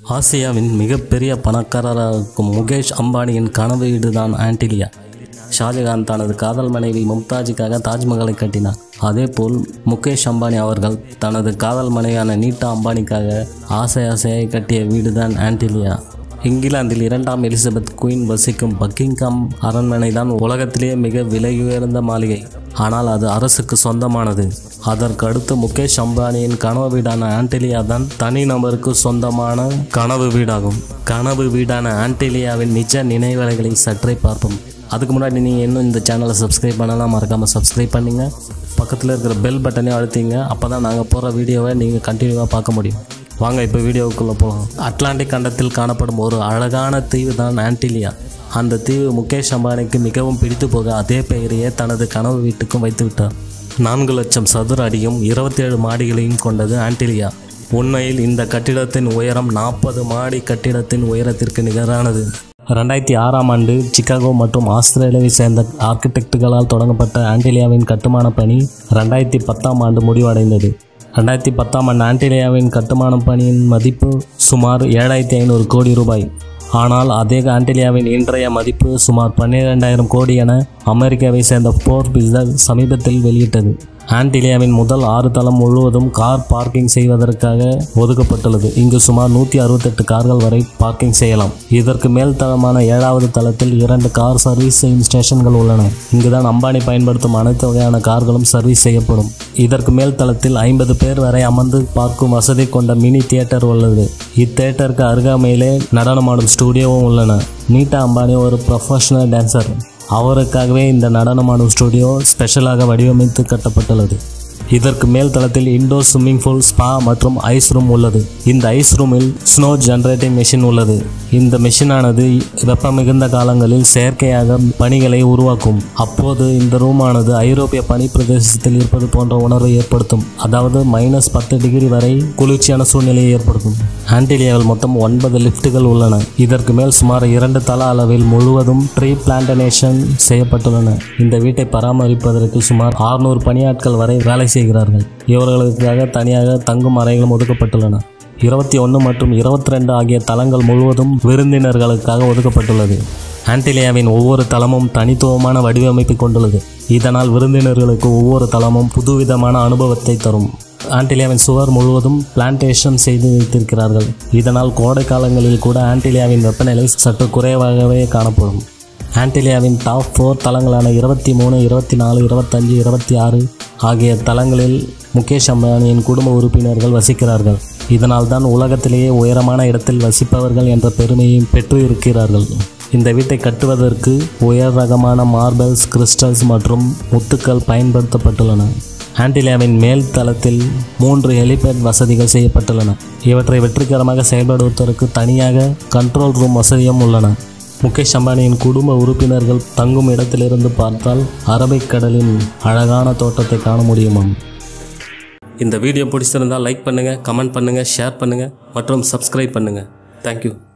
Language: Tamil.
ஆசியாவின் மிகப்பெரிய பணக்காரராக இருக்கும் முகேஷ் அம்பானியின் கனவு வீடுதான் ஆன்டிலியா ஷாஜகான் தனது காதல் மனைவி மும்தாஜுக்காக தாஜ்மஹாலை கட்டினார் அதேபோல் முகேஷ் அம்பானி அவர்கள் தனது காதல் மனைவியான நீட்டா அம்பானிக்காக ஆசை ஆசையாய் கட்டிய வீடுதான் ஆன்டிலியா இங்கிலாந்தில் இரண்டாம் எலிசபெத் குயின் வசிக்கும் பக்கிங்காம் அரண்மனை தான் உலகத்திலேயே மிக விலையுயர்ந்த மாளிகை ஆனால் அது அரசுக்கு சொந்தமானது அதற்கு அடுத்து முகேஷ் அம்பானியின் கனவு வீடான ஆன்டிலியா தான் தனிநபருக்கு சொந்தமான கனவு வீடாகும் கனவு வீடான ஆன்டிலியாவின் நிஜ நினைவலைகளை சற்றே பார்ப்போம் அதுக்கு முன்னாடி நீங்கள் இன்னும் இந்த சேனலை சப்ஸ்கிரைப் பண்ணலாம் மறக்காமல் சப்ஸ்கிரைப் பண்ணுங்க பக்கத்தில் இருக்கிற பெல் பட்டனையும் அழுத்திங்க அப்போ தான் நாங்கள் போகிற வீடியோவை நீங்கள் கண்டினியூவாக பார்க்க முடியும் வாங்க இப்போ வீடியோவுக்குள்ளே போகலாம் அட்லாண்டிக் கண்டத்தில் காணப்படும் ஒரு அழகான தீவு தான் ஆன்டிலியா அந்த தீவு முகேஷ் அம்பானிக்கு மிகவும் பிடித்து போக அதே பெயரையே தனது கனவு வீட்டுக்கும் வைத்து விட்டார் நான்கு லட்சம் சதுர அடியும் இருபத்தேழு மாடிகளையும் கொண்டது ஆன்டிலியா உண்மையில் இந்த கட்டிடத்தின் உயரம் நாற்பது மாடி கட்டிடத்தின் உயரத்திற்கு நிகரானது ரெண்டாயிரத்தி ஆறாம் ஆண்டு சிகாகோ மற்றும் ஆஸ்திரேலியாவை சேர்ந்த ஆர்கிடெக்டுகளால் தொடங்கப்பட்ட ஆன்டிலியாவின் கட்டுமான பணி ரெண்டாயிரத்தி பத்தாம் ஆண்டு முடிவடைந்தது ரெண்டாயிரத்தி பத்தாம் ஆண்டு ஆன்டிலியாவின் கட்டுமான பணியின் மதிப்பு சுமார் ஏழாயிரத்தி ஐநூறு கோடி ரூபாய் ஆனால் அதே ஆன்டிலியாவின் இன்றைய மதிப்பு சுமார் பன்னிரெண்டாயிரம் கோடி என அமெரிக்காவை சேர்ந்த போர் பிசர் சமீபத்தில் வெளியிட்டது ஆன்டிலியாவின் முதல் ஆறு தளம் முழுவதும் கார் பார்க்கிங் செய்வதற்காக ஒதுக்கப்பட்டுள்ளது இங்கு சுமார் நூற்றி அறுபத்தெட்டு கார்கள் வரை பார்க்கிங் செய்யலாம் இதற்கு மேல் தளமான ஏழாவது தளத்தில் இரண்டு கார் சர்வீஸ் செய்யும் ஸ்டேஷன்கள் உள்ளன இங்குதான் அம்பானி பயன்படுத்தும் அனைத்து வகையான கார்களும் சர்வீஸ் செய்யப்படும் இதற்கு மேல் தளத்தில் ஐம்பது பேர் வரை அமர்ந்து பார்க்கும் வசதி கொண்ட மினி தியேட்டர் உள்ளது இத்தியேட்டருக்கு அருகாமையிலே நடனமாடும் ஸ்டுடியோவும் உள்ளன நீட்டா அம்பானி ஒரு ப்ரொஃபஷனல் டான்சர் அவருக்காகவே இந்த நடனமாடும் ஸ்டுடியோ ஸ்பெஷலாக வடிவமைத்து கட்டப்பட்டுள்ளது இதற்கு மேல் தளத்தில் இண்டோர் ஸ்விம்மிங் பூல் ஸ்பா மற்றும் ஐஸ் ரூம் உள்ளது இந்த ஐஸ் ரூமில் ஸ்னோ ஜெனரேட்டிங் மெஷின் உள்ளது இந்த மெஷினானது வெப்ப மிகுந்த காலங்களில் செயற்கையாக பனிகளை உருவாக்கும் அப்போது இந்த ரூமானது ஐரோப்பிய பனி பிரதேசத்தில் இருப்பது போன்ற உணர்வை ஏற்படுத்தும் அதாவது மைனஸ் பத்து டிகிரி வரை குளிர்ச்சியான சூழ்நிலையை ஏற்படுத்தும் ஆன்டிலியாவில் மொத்தம் ஒன்பது லிஃப்ட்டுகள் உள்ளன இதற்கு மேல் சுமார் இரண்டு தள அளவில் முழுவதும் ட்ரீ பிளான்டனேஷன் செய்யப்பட்டுள்ளன இந்த வீட்டை பராமரிப்பதற்கு சுமார் 600 பணியாட்கள் வரை வேலை செய்கிறார்கள் இவர்களுக்காக தனியாக தங்கும் அறைகளும் ஒதுக்கப்பட்டுள்ளன இருபத்தி ஒன்று மற்றும் இருபத்தி ரெண்டு ஆகிய தளங்கள் முழுவதும் விருந்தினர்களுக்காக ஒதுக்கப்பட்டுள்ளது ஆன்டிலியாவின் ஒவ்வொரு தளமும் தனித்துவமான வடிவமைப்பு கொண்டுள்ளது இதனால் விருந்தினர்களுக்கு ஒவ்வொரு தளமும் புதுவிதமான அனுபவத்தை தரும் ஆன்டிலியாவின் சுவர் முழுவதும் பிளான்டேஷன் செய்து வைத்திருக்கிறார்கள் இதனால் கோடை காலங்களில் கூட ஆன்டிலியாவின் வெப்பநிலை சற்று குறைவாகவே காணப்படும் ஆன்டிலியாவின் டாப் ஃபோர் தளங்களான இருபத்தி மூணு இருபத்தி நாலு இருபத்தஞ்சு இருபத்தி ஆறு ஆகிய தளங்களில் முகேஷ் அம்பானியின் குடும்ப உறுப்பினர்கள் வசிக்கிறார்கள் இதனால் தான் உலகத்திலேயே உயரமான இடத்தில் வசிப்பவர்கள் என்ற பெருமையை பெற்று இருக்கிறார்கள் இந்த வீட்டை கட்டுவதற்கு உயர் ரகமான மார்பல்ஸ் கிறிஸ்டல்ஸ் மற்றும் முத்துக்கள் பயன்படுத்தப்பட்டுள்ளன ஆன்டிலியாவின் மேல் தளத்தில் மூன்று ஹெலிபேட் வசதிகள் செய்யப்பட்டுள்ளன இவற்றை வெற்றிகரமாக செயல்படுவதற்கு தனியாக கண்ட்ரோல் ரூம் வசதியும் உள்ளன முகேஷ் அம்பானியின் குடும்ப உறுப்பினர்கள் தங்கும் இடத்திலிருந்து பார்த்தால் அரபிக்கடலின் அழகான தோட்டத்தை காண முடியுமாம் இந்த வீடியோ பிடிச்சிருந்தால் லைக் பண்ணுங்கள் கமெண்ட் பண்ணுங்கள் ஷேர் பண்ணுங்கள் மற்றும் சப்ஸ்கிரைப் பண்ணுங்கள் தேங்க்யூ